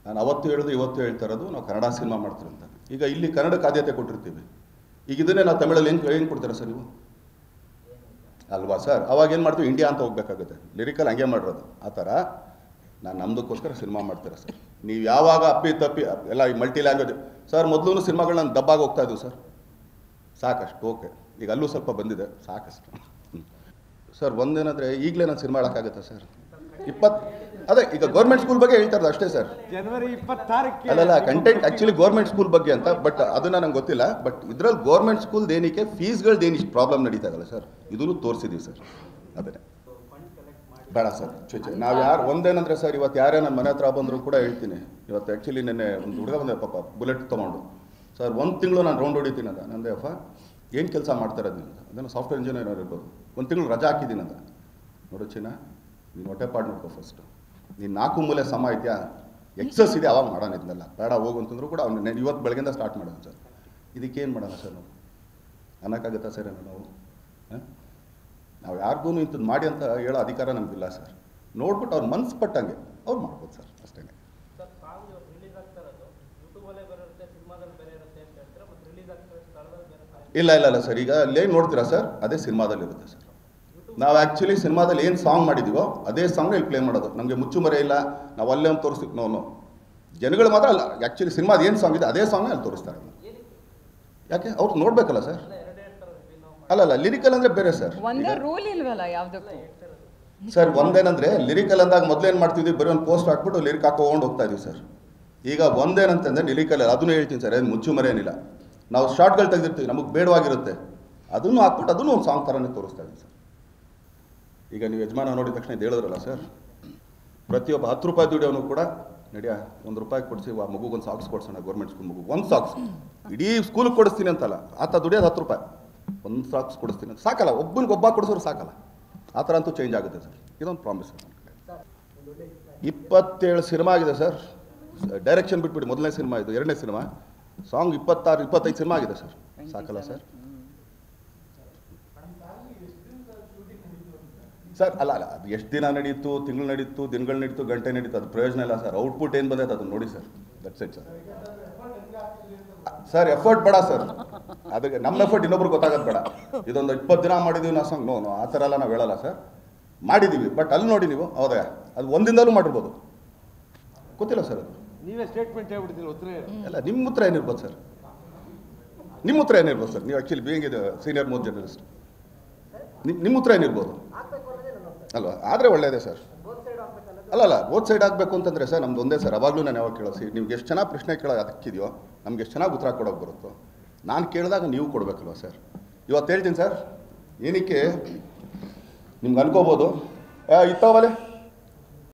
ನಾನು ಅವತ್ತು ಹೇಳೋದು ಇವತ್ತು ಹೇಳ್ತಾ ಇರೋದು ನಾವು ಕನ್ನಡ ಸಿನಿಮಾ ಮಾಡ್ತೀವಿ ಅಂತ ಈಗ ಇಲ್ಲಿ ಕನ್ನಡಕ್ಕೆ ಆದ್ಯತೆ ಕೊಟ್ಟಿರ್ತೀವಿ ಈಗ ಇದನ್ನೇ ನಾವು ತಮಿಳಲ್ಲಿ ಹೆಂಗೆ ಹೆಂಗೆ ಕೊಡ್ತೀರಾ ಸರ್ ನೀವು ಅಲ್ವಾ ಸರ್ ಅವಾಗ ಏನು ಮಾಡ್ತೀವಿ ಇಂಡಿಯಾ ಅಂತ ಹೋಗ್ಬೇಕಾಗುತ್ತೆ ಲಿರಿಕಲ್ ಹಂಗೆ ಮಾಡಿರೋದು ಆ ಥರ ನಾನು ನಮ್ಮದಕ್ಕೋಸ್ಕರ ಸಿನಿಮಾ ಮಾಡ್ತೀರಾ ಸರ್ ನೀವು ಯಾವಾಗ ಅಪ್ಪಿ ತಪ್ಪಿ ಎಲ್ಲ ಈ ಮಲ್ಟಿ ಲ್ಯಾಂಗ್ವೇಜ್ ಸರ್ ಮೊದಲು ಸಿನಿಮಾಗಳನ್ನ ದಬ್ಬಾಗಿ ಹೋಗ್ತಾ ಇದ್ವು ಸರ್ ಸಾಕಷ್ಟು ಓಕೆ ಈಗ ಅಲ್ಲೂ ಸ್ವಲ್ಪ ಬಂದಿದೆ ಸಾಕಷ್ಟು ಹ್ಮ್. ಸರ್ ಒಂದೇನಂದರೆ ಈಗಲೇ ನಾನು ಸಿನಿಮಾ ಮಾಡೋಕ್ಕಾಗತ್ತಾ ಸರ್ ಇಪ್ಪತ್ತು ಅದೇ ಈಗ ಗೌರ್ಮೆಂಟ್ ಸ್ಕೂಲ್ ಬಗ್ಗೆ ಹೇಳ್ತಾ ಇರೋದು ಅಷ್ಟೇ ಸರ್ ಜನವರಿ ಇಪ್ಪತ್ತಾರಕ್ಕೆ ಅಲ್ಲಲ್ಲ ಕಂಟೆಂಟ್ ಆ್ಯಕ್ಚುಲಿ ಗೌರ್ಮೆಂಟ್ ಸ್ಕೂಲ್ ಬಗ್ಗೆ ಅಂತ ಬಟ್ ಅದನ್ನ ನಂಗೆ ಗೊತ್ತಿಲ್ಲ ಬಟ್ ಇದ್ರಲ್ಲಿ ಗೌರ್ಮೆಂಟ್ ಸ್ಕೂಲ್ ಏನಕ್ಕೆ ಫೀಸ್ಗಳ್ದು ಏನು ಇಷ್ಟು ಪ್ರಾಬ್ಲಮ್ ನಡೀತಾ ಇದಲ್ಲ ಸರ್ ಇದನ್ನು ತೋರಿಸಿದ್ದೀವಿ ಸರ್ ಅದನ್ನೇ ಬೇಡ ಸರ್ ಚುಚ್ಚು ನಾವು ಯಾರು ಒಂದೇನಂದ್ರೆ ಸರ್ ಇವತ್ತು ಯಾರೇ ನನ್ನ ಮನೆ ಹತ್ರ ಬಂದರೂ ಕೂಡ ಹೇಳ್ತೀನಿ ಇವತ್ತು ಆ್ಯಕ್ಚುಲಿ ನೆನ್ನೆ ಒಂದು ಹುಡುಗ ಬಂದೆ ಪಾಪ ಬುಲೆಟ್ ತೊಗೊಂಡು ಸರ್ ಒಂದು ತಿಂಗಳು ನಾನು ರೌಂಡ್ ಹೊಡಿತೀನಿ ಅಂತ ನಂದೆ ಅಪ್ಪ ಏನು ಕೆಲಸ ಮಾಡ್ತಾ ಇರೋದು ನೀನು ಅದನ್ನು ಸಾಫ್ಟ್ವೇರ್ ಇಂಜಿನಿಯರ್ ಇರ್ಬೋದು ಒಂದು ತಿಂಗಳು ರಜಾ ಹಾಕಿದ್ದೀನಿ ಅಂತ ನೋಡು ಚಿನ್ನ ನೀನು ಹೊಟ್ಟೆ ಪಾಡು ನೋಡ್ಕೋ ಫಸ್ಟು ನೀನು ನಾಲ್ಕು ಮೂಲೆ ಸಮ ಇದೆಯಾ ಎಕ್ಸಸ್ ಇದೆ ಅವಾಗ ಮಾಡೋಣ ಇದನ್ನೆಲ್ಲ ಬೇಡ ಹೋಗು ಅಂತಂದ್ರು ಕೂಡ ಅವ್ನು ನೆನ್- ಇವತ್ತು ಬೆಳಗ್ಗೆಯಿಂದ ಸ್ಟಾರ್ಟ್ ಮಾಡೋಣ ಸರ್ ಇದಕ್ಕೇನು ಮಾಡೋಣ ಸರ್ ನಾವು ಅನ್ನೋಕ್ಕಾಗತ್ತಾ ಸರ್ ನಾವು ಹಾಂ ನಾವು ಯಾರಿಗೂ ಇಂಥದ್ದು ಮಾಡಿ ಅಂತ ಹೇಳೋ ಅಧಿಕಾರ ನಮಗಿಲ್ಲ ಸರ್ ನೋಡ್ಬಿಟ್ಟು ಅವ್ರ ಮನ್ಸು ಪಟ್ಟಂಗೆ ಅವ್ರು ಮಾಡ್ಬೋದು ಸರ್ ಅಷ್ಟೇ ಸರ್ ಸಾಂಗ್ ರಿಲೀಸ್ ಆಗ್ತಾ ಇರೋದು ಯೂಟ್ಯೂಬಲ್ಲೇ ಬೇರೆ ಇರುತ್ತೆ ಸಿನಿಮಾದಲ್ಲಿ ಬೇರೆ ಇರುತ್ತೆ ಅಂತ ಹೇಳ್ತೀರಾ ಮತ್ತು ರಿಲೀಸ್ ಆಗ್ತಾ ಇರೋ ಸ್ಥಳದಲ್ಲಿ ಬೇರೆ ಸಾಂಗ್ ಇಲ್ಲ ಇಲ್ಲ ಇಲ್ಲ ಸರ್ ಈಗ ಅಲ್ಲೇ ನೋಡ್ತೀರಾ ಸರ್ ಅದೇ ಸಿನಿಮಾದಲ್ಲಿ ಇರುತ್ತೆ ಸರ್ ನಾವು ಆ್ಯಕ್ಚುಲಿ ಸಿನಿಮಾದಲ್ಲಿ ಏನು ಸಾಂಗ್ ಮಾಡಿದ್ದೀವೋ ಅದೇ ಸಾಂಗ್ ಇಲ್ಲಿ ಪ್ಲೇ ಮಾಡೋದು ನಮಗೆ ಮುಚ್ಚುಮರೆ ಇಲ್ಲ ನಾವು ಅಲ್ಲೇ ಒಂದು ತೋರಿಸ್ತೀವಿ ನೋ ನೋ ಜನಗಳು ಮಾತ್ರ ಅಲ್ಲ ಆ್ಯಕ್ಚುಲಿ ಸಿನಿಮಾದ ಏನು ಸಾಂಗ್ ಇದೆ ಅದೇ ಸಾಂಗ್ನ ಅಲ್ಲಿ ತೋರಿಸ್ತಾರೆ ಯಾಕೆ ಅವ್ರು ನೋಡಬೇಕಲ್ಲ ಸರ್ ಅಲ್ಲ ಅಲ್ಲ ಲಿರಿಕಲ್ ಅಂದರೆ ಬೇರೆ ಸರ್ ಒಂದೇ ರೂಲ್ ಇಲ್ವಲ್ಲ ಯಾವ್ದಕ್ಕೂ ಸರ್ ಒಂದೇನಂದ್ರೆ ಲಿರಿಕಲ್ ಅಂದಾಗ ಮೊದಲೇನು ಮಾಡ್ತಿದ್ವಿ ಬರೀ ಒಂದು ಪೋಸ್ಟ್ ಹಾಕ್ಬಿಟ್ಟು ಲಿರಿಕ್ ಹಾಕೊಂಡು ಹೋಗ್ತಾ ಇದೀವಿ ಸರ್ ಈಗ ಒಂದೇನಂತಂದ್ರೆ ಲಿರಿಕಲ್ ಅದನ್ನು ಹೇಳ್ತೀನಿ ಸರ್ ಏನು ಮುಚ್ಚುಮರೆ ಏನಿಲ್ಲ ನಾವು ಶಾರ್ಟ್ಗಳು ತೆಗೆದಿರ್ತೀವಿ ನಮಗೆ ಬೇಡವಾಗಿರುತ್ತೆ ಅದನ್ನು ಹಾಕ್ಬಿಟ್ಟು ಅದನ್ನು ಒಂದು ಸಾಂಗ್ ಥರನೇ ತೋರಿಸ್ತಾ ಇದೀವಿ ಸರ್ ಈಗ ನೀವು ಯಜಮಾನ ನೋಡಿದ ತಕ್ಷಣ ಇದು ಹೇಳಿದ್ರಲ್ಲ ಸರ್ ಪ್ರತಿಯೊಬ್ಬ ಹತ್ತು ರೂಪಾಯಿ ದುಡಿಯೋನು ಕೂಡ ನಡಿಯ ಒಂದು ರೂಪಾಯಿ ಕೊಡಿಸಿ ಆ ಮಗುಗೆ ಒಂದು ಸಾಕ್ಸ್ ಕೊಡ್ಸೋಣ ಗೌರ್ಮೆಂಟ್ ಸ್ಕೂಲ್ ಮಗು ಒಂದು ಸಾಕ್ಸ್ ಇಡೀ ಸ್ಕೂಲಿಗೆ ಕೊಡಿಸ್ತೀನಿ ಅಂತಲ್ಲ ಆತ ದುಡಿಯೋದು ಹತ್ತು ರೂಪಾಯಿ ಒಂದು ಸಾಕ್ಸ್ ಕೊಡಿಸ್ತೀನಿ ಅಂತ ಸಾಕಲ್ಲ ಒಬ್ಬನಿಗೆ ಒಬ್ಬ ಕೊಡಿಸೋರು ಸಾಕಲ್ಲ ಆ ಥರ ಅಂತೂ ಚೇಂಜ್ ಆಗುತ್ತೆ ಸರ್ ಇದೊಂದು ಪ್ರಾಮಿಸ್ ಸರ್ ಇಪ್ಪತ್ತೇಳು ಸಿನಿಮಾ ಆಗಿದೆ ಸರ್ ಡೈರೆಕ್ಷನ್ ಬಿಟ್ಬಿಟ್ಟು ಮೊದಲನೇ ಸಿನಿಮಾ ಇದು ಎರಡನೇ ಸಿನಿಮಾ ಸಾಂಗ್ ಇಪ್ಪತ್ತಾರು ಇಪ್ಪತ್ತೈದು ಸಿನಿಮಾ ಆಗಿದೆ ಸರ್ ಸಾಕಲ್ಲ ಸರ್ ಸರ್ ಅಲ್ಲ ಅಲ್ಲ ಅದು ಎಷ್ಟು ದಿನ ನಡೀತು ತಿಂಗಳು ನಡೀತು ದಿನಗಳು ನಡೀತು ಗಂಟೆ ನಡೀತು ಅದು ಪ್ರಯೋಜನ ಇಲ್ಲ ಸರ್ ಔಟ್ಪುಟ್ ಏನು ಬಂದೈತೆ ಅದನ್ನು ನೋಡಿ sir that's it sir sir effort ಬೇಡ ಸರ್ ಅದಕ್ಕೆ ನಮ್ಮ ಎಫರ್ಟ್ ಇನ್ನೊಬ್ರಿಗೆ ಗೊತ್ತಾಗೋದು ಬೇಡ ಇದೊಂದು ಇಪ್ಪತ್ತು ದಿನ ಮಾಡಿದ್ದೀವಿ ನಾವು ಸಾಂಗ್ ನೋ ನೋ ಆ ಥರ ಎಲ್ಲ ನಾವು ಹೇಳಲ್ಲ ಸರ್ ಮಾಡಿದ್ದೀವಿ ಬಟ್ ಅಲ್ಲಿ ನೋಡಿ ನೀವು ಹೌದಾ ಅದು ಒಂದಿಂದಲೂ ಮಾಡಿರ್ಬೋದು ಗೊತ್ತಿಲ್ಲ ಸರ್ ಅದು ನೀವೇ ಸ್ಟೇಟ್ಮೆಂಟ್ ಹೇಳ್ಬಿಡ್ತೀರಿ ಉತ್ತರ ಅಲ್ಲ ನಿಮ್ಮ ಹತ್ರ ಏನಿರ್ಬೋದು ಸರ್ ನಿಮ್ಮ ಹತ್ರ ಏನಿರ್ಬೋದು ಸರ್ ನೀವು ಆ್ಯಕ್ಚುಲಿ ಬೀಯಿಂಗ್ ಇದು ಸೀನಿಯರ್ ಮೋಸ್ಟ್ ಜರ್ನಲಿಸ್ಟ್ ನಿಮ್ಮ ನಿಮ್ಮ ಹತ್ರ ಏನಿರ್ಬೋದು ಅಲ್ವಾ ಆದರೆ ಒಳ್ಳೆಯದೇ ಸರ್ ಅಲ್ಲ ಅಲ್ಲ ಬೋತ್ ಸೈಡ್ ಆಗಬೇಕು ಅಂತಂದರೆ ಸರ್ ನಮ್ದು ಒಂದೇ ಸರ್ ಅವಾಗಲೂ ನಾನು ಯಾವಾಗ ಕೇಳೋಸಿ ನಿಮ್ಗೆ ಎಷ್ಟು ಚೆನ್ನಾಗಿ ಪ್ರಶ್ನೆ ಕೇಳೋ ಅದಕ್ಕಿದೆಯೋ ನಮ್ಗೆ ಎಷ್ಟು ಚೆನ್ನಾಗಿ ಉತ್ತರ ಕೊಡೋಕೆ ಬರುತ್ತೋ ನಾನು ಕೇಳಿದಾಗ ನೀವು ಕೊಡಬೇಕಲ್ವ ಸರ್ ಇವತ್ತು ಹೇಳ್ತೀನಿ ಸರ್ ಏನಕ್ಕೆ ನಿಮ್ಗೆ ಅನ್ಕೋಬೋದು ಇತ್ತವಲೆ